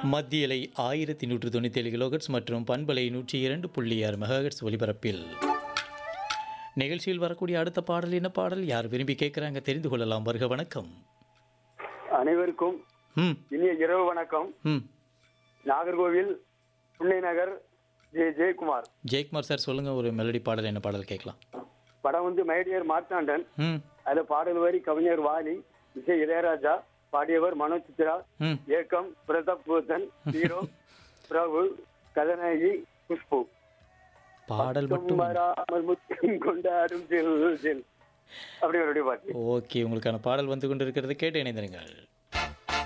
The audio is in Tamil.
மத்தியலை ஆயிரத்தி நூற்று தொண்ணூற்றி ஏழு கிலோகட்ஸ் மற்றும் பண்பலை நூற்றி இரண்டு புள்ளி ஆறு மெகாஹெட்ஸ் ஒலிபரப்பில் நிகழ்ச்சியில் வரக்கூடிய அடுத்த பாடல் என்ன பாடல் யார் விரும்பி கேட்குறாங்க தெரிந்து கொள்ளலாம் வருக வணக்கம் அனைவருக்கும் ம் இனிய இரவு வணக்கம் ம் நாகர்கோவில் புன்னை நகர் ஜே ஜெயக்குமார் ஜெயக்குமார் சார் சொல்லுங்கள் ஒரு மெலடி பாடல் என்ன பாடல் கேட்கலாம் படம் வந்து மைடியர் மார்த்தாண்டன் ம் அதுல பாடல் வரி கவிஞர் வாலி இசை இளையராஜா பாடியவர் மனோஜ் சித்ரா ம் ஏக்கம் பிரதாப் பூதன் ஹீரோ பிரபு கதாநாயகி குஷ்பு பாடல் மட்டும் வராமல் முத்தம் கொண்டாடும் ஜில் ஜில் அப்படி ஒரு பாட்டு ஓகே உங்களுக்கான பாடல் வந்து கொண்டிருக்கிறது கேட்டு இணைந்திருங்கள்